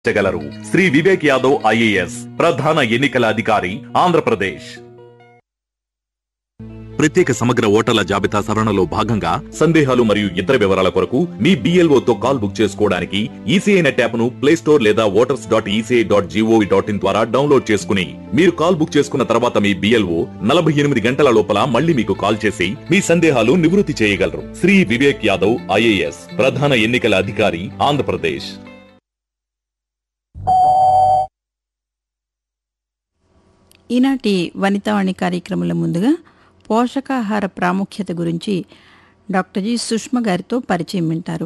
గలరు శ్రీ వివేక్ యాదవ్ ఐఏఎస్ ప్రధాన ఎన్నికల అధికారి ఆంధ్రప్రదేశ్ ప్రత్యేక సమగ్ర ఓటర్ల జాబితా సవరణలో భాగంగా సందేహాలు మరియు ఇతర వివరాల కొరకు మీ BLO తో కాల్ బుక్ చేసుకోవడానికి ఈసీఐ నెట్ యాప్ ను ప్లే స్టోర్ లేదా voters dot ECI dot GOV dot in ద్వారా డౌన్లోడ్ చేసుకుని మీరు కాల్ బుక్ చేసుకున్న తర్వాత మీ బిఎల్ఓ నలభై ఎనిమిది గంటల లోపల మళ్ళీ మీకు కాల్ చేసి మీ సందేహాలు నివృత్తి చేయగలరు శ్రీ వివేక్ యాదవ్ ఐఏఎస్ ప్రధాన ఎన్నికల అధికారి ఆంధ్రప్రదేశ్ ఈనాటి వనితావాణి కార్యక్రమంలో ముందుగా పోషకాహార ప్రాముఖ్యత గురించి డాక్టర్ జి సుష్మ గారితో పరిచయం వింటారు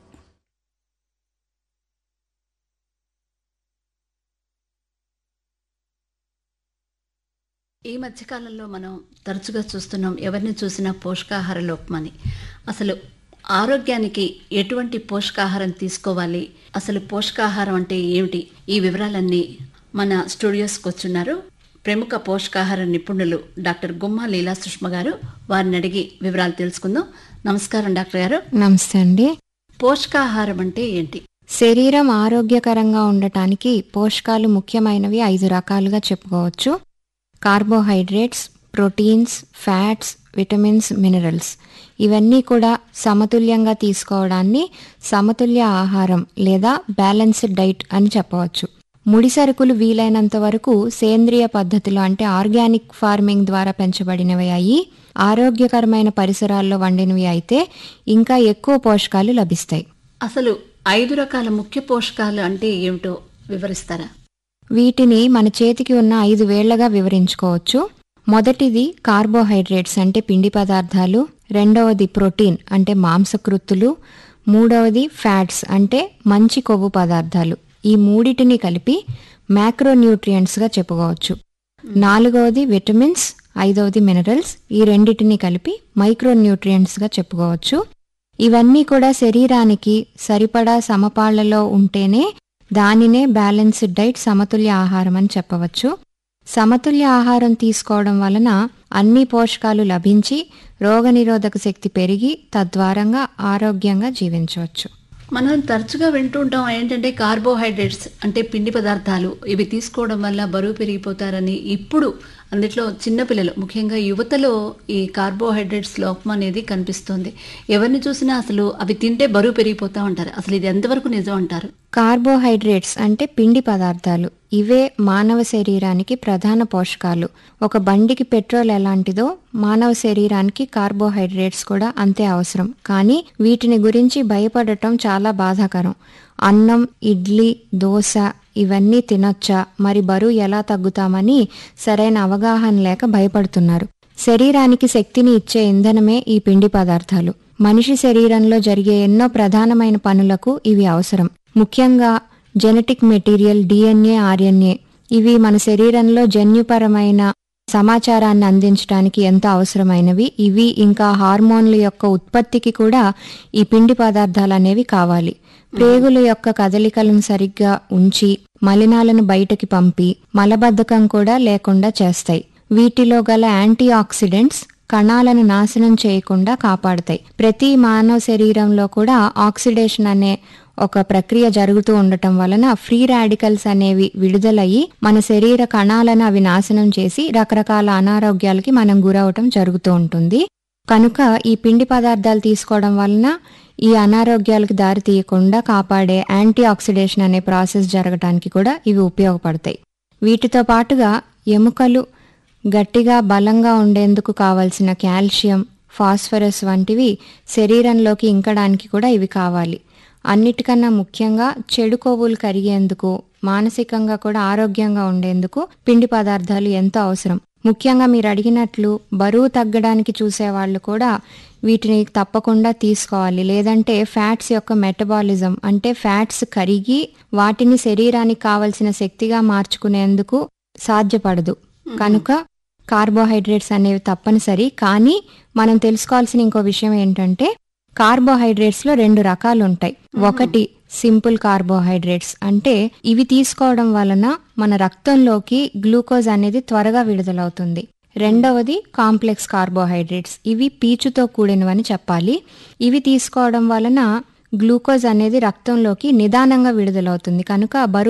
ఈ మధ్యకాలంలో మనం తరచుగా చూస్తున్నాం ఎవరిని చూసినా పోషకాహార లోపమని అసలు ఆరోగ్యానికి ఎటువంటి పోషకాహారం తీసుకోవాలి అసలు పోషకాహారం అంటే ఏమిటి ఈ వివరాలన్నీ మన స్టూడియోస్కి వచ్చున్నారు ప్రముఖ పోషకాహార నిపుణులు డాక్టర్ గుమ్మా లీలా సుష్మ గారు వారిని అడిగి వివరాలు తెలుసుకుందాం నమస్కారం డాక్టర్ గారు నమస్తే అండి పోషకాహారం అంటే ఏంటి శరీరం ఆరోగ్యకరంగా ఉండటానికి పోషకాలు ముఖ్యమైనవి ఐదు రకాలుగా చెప్పుకోవచ్చు carbohydrates proteins fats vitamins minerals ఇవన్నీ కూడా సమతుల్యంగా తీసుకోవడాన్ని సమతుల్య ఆహారం లేదా బ్యాలెన్స్డ్ డైట్ అని చెప్పవచ్చు ముడి సరుకులు వీలైనంత వరకు సేంద్రియ పద్ధతిలో అంటే ఆర్గానిక్ ఫార్మింగ్ ద్వారా పెంచబడినవి అయి ఆరోగ్యకరమైన పరిసరాల్లో వండినవి అయితే ఇంకా ఎక్కువ పోషకాలు లభిస్తాయి అసలు ఐదు రకాల ముఖ్య పోషకాలు అంటే ఏమిటో వివరిస్తారా వీటిని మన చేతికి ఉన్న ఐదు వేళ్లగా వివరించుకోవచ్చు మొదటిది కార్బోహైడ్రేట్స్ అంటే పిండి పదార్థాలు రెండవది ప్రోటీన్ అంటే మాంసకృత్తులు మూడవది ఫ్యాట్స్ అంటే మంచి కొవ్వు పదార్థాలు ఈ మూడిటిని కలిపి మ్యాక్రోన్యూట్రియంట్స్గా చెప్పుకోవచ్చు నాలుగవది విటమిన్స్ ఐదవది మినరల్స్ ఈ రెండిటిని కలిపి మైక్రోన్యూట్రియంట్స్గా చెప్పుకోవచ్చు ఇవన్నీ కూడా శరీరానికి సరిపడా సమపాళ్లలో ఉంటేనే దానినే బ్యాలెన్స్డ్ డైట్ సమతుల్య ఆహారం అని చెప్పవచ్చు సమతుల్య ఆహారం తీసుకోవడం వలన అన్ని పోషకాలు లభించి రోగనిరోధక శక్తి పెరిగి తద్వారంగా ఆరోగ్యంగా జీవించవచ్చు మనం తరచుగా వింటూ ఉంటాం ఏంటంటే కార్బోహైడ్రేట్స్ అంటే పిండి పదార్థాలు ఇవి తీసుకోవడం వల్ల బరువు పెరిగిపోతారని ఇప్పుడు అందులో చిన్నపిల్లలు ముఖ్యంగా యువతలో ఈ కార్బోహైడ్రేట్స్ లోపం అనేది కనిపిస్తుంది ఎవరిని చూసినా అసలు అవి తింటే బరువు పెరిగిపోతా ఉంటారు అసలు ఇది ఎంతవరకు నిజం అంటారు కార్బోహైడ్రేట్స్ అంటే పిండి పదార్థాలు ఇవే మానవ శరీరానికి ప్రధాన పోషకాలు ఒక బండికి పెట్రోల్ ఎలాంటిదో మానవ శరీరానికి కార్బోహైడ్రేట్స్ కూడా అంతే అవసరం కానీ వీటిని గురించి భయపడటం చాలా బాధాకరం అన్నం ఇడ్లీ దోశ ఇవన్నీ తినొచ్చా మరి బరువు ఎలా తగ్గుతామని సరైన అవగాహన లేక భయపడుతున్నారు శరీరానికి శక్తిని ఇచ్చే ఇంధనమే ఈ పిండి పదార్థాలు మనిషి శరీరంలో జరిగే ఎన్నో ప్రధానమైన పనులకు ఇవి అవసరం ముఖ్యంగా జెనెటిక్ మెటీరియల్ డిఎన్ఏ ఆర్ఎన్ఏ ఇవి మన శరీరంలో జన్యుపరమైన సమాచారాన్ని అందించడానికి ఎంతో అవసరమైనవి ఇవి ఇంకా హార్మోన్ల యొక్క ఉత్పత్తికి కూడా ఈ పిండి పదార్థాలు అనేవి కావాలి ప్రేగుల యొక్క కదలికలను సరిగ్గా ఉంచి మలినాలను బయటకి పంపి మలబద్ధకం కూడా లేకుండా చేస్తాయి వీటిలో గల యాంటీ ఆక్సిడెంట్స్ కణాలను నాశనం చేయకుండా కాపాడతాయి ప్రతి మానవ శరీరంలో కూడా ఆక్సిడేషన్ అనే ఒక ప్రక్రియ జరుగుతూ ఉండటం వలన ఫ్రీ రాడికల్స్ అనేవి విడుదలయ్యి మన శరీర కణాలను అవి నాశనం చేసి రకరకాల అనారోగ్యాలకి మనం గురవటం జరుగుతూ ఉంటుంది కనుక ఈ పిండి పదార్థాలు తీసుకోవడం వలన ఈ అనారోగ్యాలకు దారి తీయకుండా కాపాడే యాంటీ ఆక్సిడేషన్ అనే ప్రాసెస్ జరగటానికి కూడా ఇవి ఉపయోగపడతాయి వీటితో పాటుగా ఎముకలు గట్టిగా బలంగా ఉండేందుకు కావలసిన కాల్షియం ఫాస్ఫరస్ వంటివి శరీరంలోకి ఇంకడానికి కూడా ఇవి కావాలి అన్నిటికన్నా ముఖ్యంగా చెడు కొవ్వులు కరిగేందుకు మానసికంగా కూడా ఆరోగ్యంగా ఉండేందుకు పిండి పదార్థాలు ఎంతో అవసరం ముఖ్యంగా మీరు అడిగినట్లు బరువు తగ్గడానికి చూసేవాళ్ళు కూడా వీటిని తప్పకుండా తీసుకోవాలి లేదంటే ఫ్యాట్స్ యొక్క మెటబాలిజం అంటే ఫ్యాట్స్ కరిగి వాటిని శరీరానికి కావలసిన శక్తిగా మార్చుకునేందుకు సాధ్యపడదు కనుక కార్బోహైడ్రేట్స్ అనేవి తప్పనిసరి కానీ మనం తెలుసుకోవాల్సిన ఇంకో విషయం ఏంటంటే కార్బోహైడ్రేట్స్ లో రెండు రకాలు ఉంటాయి ఒకటి సింపుల్ కార్బోహైడ్రేట్స్ అంటే ఇవి తీసుకోవడం వలన మన రక్తంలోకి గ్లూకోజ్ అనేది త్వరగా విడుదలవుతుంది రెండవది కాంప్లెక్స్ కార్బోహైడ్రేట్స్ ఇవి పీచుతో కూడినవని చెప్పాలి ఇవి తీసుకోవడం వలన గ్లూకోజ్ అనేది రక్తంలోకి నిదానంగా విడుదలవుతుంది కనుక బరువు